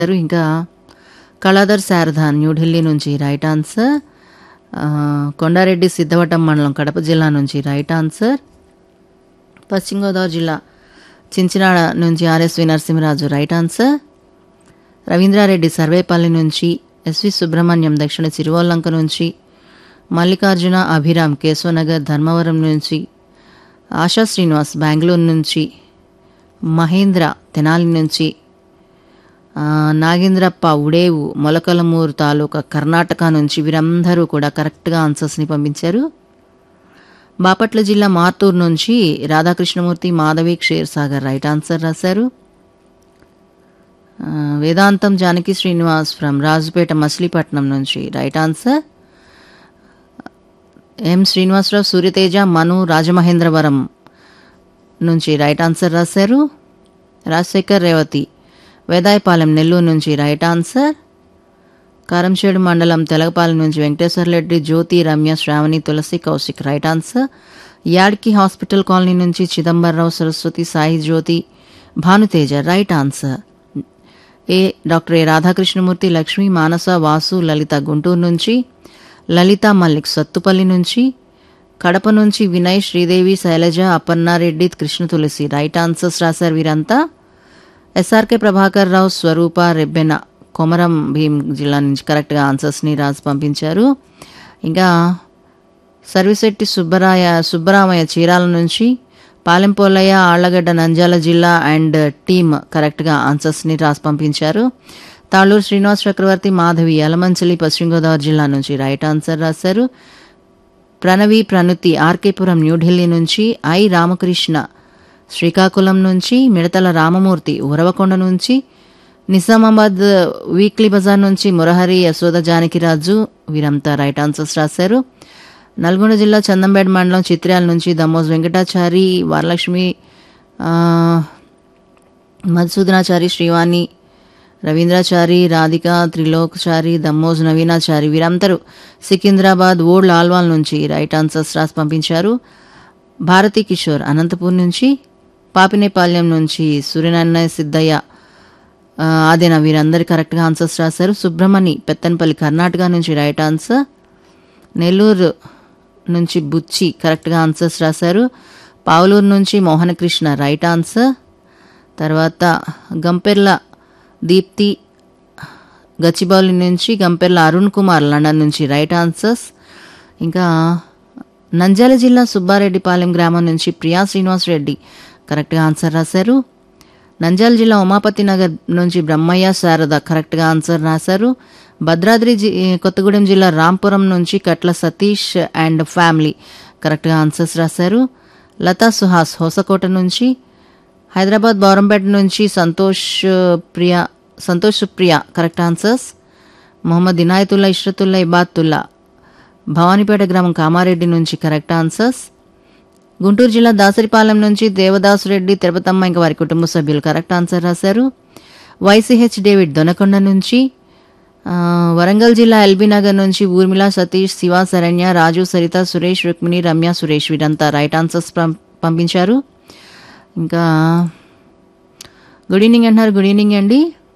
గారు ఇంకా కళాధర్ శారద న్యూఢిల్లీ నుంచి రైట్ ఆన్సర్ ఆ, కొండారెడ్డి సిద్ధవటం మండలం కడప జిల్లా నుంచి రైట్ ఆన్సర్ పశ్చిమ గోదావరి జిల్లా చించినాడ నుంచి RSV Narasimharaju right answer Ravindra Reddy Sarvepalli నుంచి ఎస్వి సుబ్రహ్మణ్యం దక్షిణ చిరువల్లంక నుంచి మల్లికార్జున అభిరామ్ కేశవనగర్ ధర్మవరం నుంచి ఆశా శ్రీనివాస్ బెంగళూరు నుంచి మహేంద్ర తెనాలి నుంచి ఆ, నాగేంద్రప్ప ఉడేవు మొలకలమూరు తాలూకా కర్ణాటక నుంచి వీరందరూ కూడా కరెక్ట్గా ఆన్సర్స్ని పంపించారు బాపట్ల జిల్లా మార్తూరు నుంచి రాధాకృష్ణమూర్తి మాధవి క్షీర్సాగర్ రైట్ ఆన్సర్ రాశారు ఆ, వేదాంతం జానకి శ్రీనివాస్ ఫ్రమ్ రాజుపేట మచిలీపట్నం నుంచి right answer M Srinivasarao Suryateja Manu Rajamahendravaram నుంచి రైట్ ఆన్సర్ రాశారు రాజశేఖర్ రేవతి వేదాయపాలెం నెల్లూరు నుంచి రైట్ ఆన్సర్ కారంచేడు మండలం తెలగపాలెం నుంచి వెంకటేశ్వర రెడ్డి జ్యోతి రమ్య శ్రావణి తులసి కౌశిక్ రైట్ ఆన్సర్ యాడ్కి హాస్పిటల్ కాలనీ నుంచి Chidambararao Saraswathi Sai Jyothi Bhanuteja right answer A doctor A Radhakrishnamurthy Lakshmi Manasa Vasu Lalitha Guntur నుంచి లలిత మల్లిక్ సత్తుపల్లి నుంచి కడప నుంచి వినయ్ శ్రీదేవి శైలజ అపర్ణారెడ్డి కృష్ణ తులసి రైట్ ఆన్సర్స్ రాశారు వీరంతా ఎస్ఆర్కే ప్రభాకర్ రావు స్వరూప రెబ్బెన కొమరం భీం జిల్లా నుంచి కరెక్ట్గా ఆన్సర్స్ని రాసి పంపించారు ఇంకా సర్విశెట్టి సుబ్బరాయ సుబ్బరామయ్య చీరాల నుంచి పాలెంపోలయ్య ఆళ్లగడ్డ నంద్యాల జిల్లా అండ్ టీమ్ కరెక్ట్గా ఆన్సర్స్ని రాసి పంపించారు తాళూరు శ్రీనివాస్ చక్రవర్తి మాధవి యలమంచలి పశ్చిమ గోదావరి జిల్లా నుంచి రైట్ ఆన్సర్ రాశారు ప్రణవి ప్రణుతి ఆర్కేపురం న్యూఢిల్లీ నుంచి ఐ రామకృష్ణ శ్రీకాకుళం నుంచి మిడతల రామమూర్తి ఉరవకొండ నుంచి నిజామాబాద్ వీక్లీ బజార్ నుంచి మురహరి యశోద జానకిరాజు వీరంతా రైట్ ఆన్సర్స్ రాశారు నల్గొండ జిల్లా చందంబేడ్ మండలం చిత్ర్యాల నుంచి దమ్మోజ్ వెంకటాచారి వరలక్ష్మి ఆ, మధుసూదనాచారి శ్రీవాణి రవీంద్రాచారి రాధిక త్రిలోకచారి దమ్మోజ్ నవీనాచారి వీరందరూ సికింద్రాబాద్ ఓల్డ్ ఆల్వాల్ నుంచి రైట్ ఆన్సర్స్ రాసి పంపించారు భారతి కిషోర్ అనంతపూర్ నుంచి పాపినేపాల్యం నుంచి సూర్యనారాయణ సిద్ధయ్య ఆ, ఆదేనా వీరందరూ కరెక్ట్గా ఆన్సర్స్ రాశారు సుబ్రహ్మణి పెత్తనపల్లి కర్ణాటక నుంచి రైట్ ఆన్సర్ నెల్లూరు నుంచి బుచ్చి కరెక్ట్గా ఆన్సర్స్ రాశారు పావులూరు నుంచి మోహనకృష్ణ రైట్ ఆన్సర్ తర్వాత గంపెర్ల దీప్తి గచ్చిబౌలి నుంచి గంపెర్ల అరుణ్ కుమార్ లండన్ నుంచి రైట్ ఆన్సర్స్ ఇంకా నంద్యాల జిల్లా సుబ్బారెడ్డిపాలెం గ్రామం నుంచి ప్రియా శ్రీనివాస్ రెడ్డి కరెక్ట్గా ఆన్సర్ రాశారు నంద్యాల జిల్లా ఉమాపతి నగర్ నుంచి బ్రహ్మయ్య శారద కరెక్ట్గా ఆన్సర్ రాశారు భద్రాద్రి జి కొత్తగూడెం జిల్లా రాంపురం నుంచి కట్ల సతీష్ అండ్ ఫ్యామిలీ కరెక్ట్గా ఆన్సర్స్ రాశారు లతా సుహాస్ హోసకోట నుంచి హైదరాబాద్ బౌరంపేట నుంచి సంతోష్ ప్రియ సంతోష్ ప్రియ కరెక్ట్ ఆన్సర్స్ మొహమ్మద్ ఇనాయతుల్లా ఇష్రతుల్లా ఇబాతుల్లా భవానీపేట గ్రామం కామారెడ్డి నుంచి కరెక్ట్ ఆన్సర్స్ గుంటూరు జిల్లా దాసరిపాలెం నుంచి దేవదాసు రెడ్డి తిరుపతమ్మ ఇంకా వారి కుటుంబ సభ్యులు కరెక్ట్ ఆన్సర్ రాశారు వైసీహెచ్ డేవిడ్ దొనకొండ నుంచి ఆ, వరంగల్ జిల్లా ఎల్బీ నగర్ నుంచి ఊర్మిళ సతీష్ శివ శరణ్య రాజు సరిత సురేష్ రుక్మిణి రమ్య సురేష్ వీరంతా రైట్ ఆన్సర్స్ పం- పంపించారు ఇంకా గుడ్ ఈవినింగ్ అంటున్నారు గుడ్ ఈవినింగ్ అండి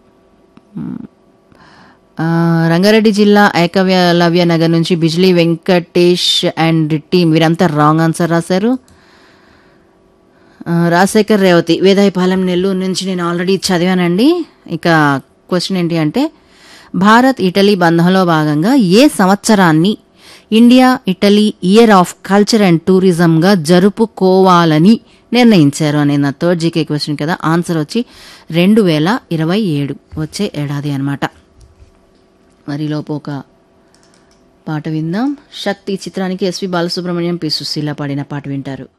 ఆ, రంగారెడ్డి జిల్లా ఏకవ్యలవ్య నగర్ నుంచి బిజ్లీ వెంకటేష్ అండ్ టీమ్ వీరంతా రాంగ్ ఆన్సర్ రాశారు ఆ, రాజశేఖర్ రేవతి వేదాయపాలెం నెల్లూరు నుంచి నేను ఆల్రెడీ చదివానండి ఇక క్వశ్చన్ ఏంటి అంటే భారత్ ఇటలీ బంధంలో భాగంగా ఏ సంవత్సరాన్ని India Italy year of culture and టూరిజంగా జరుపుకోవాలని నిర్ణయించారు అనేది నా థర్డ్ జీకే క్వశ్చన్ కదా ఆన్సర్ వచ్చి రెండు వేల ఇరవై ఏడు వచ్చే ఏడాది అనమాట మరి లోపు ఒక పాట విందాం శక్తి చిత్రానికి ఎస్వి బాలసుబ్రహ్మణ్యం పి సుశీల పాడిన పాట వింటారు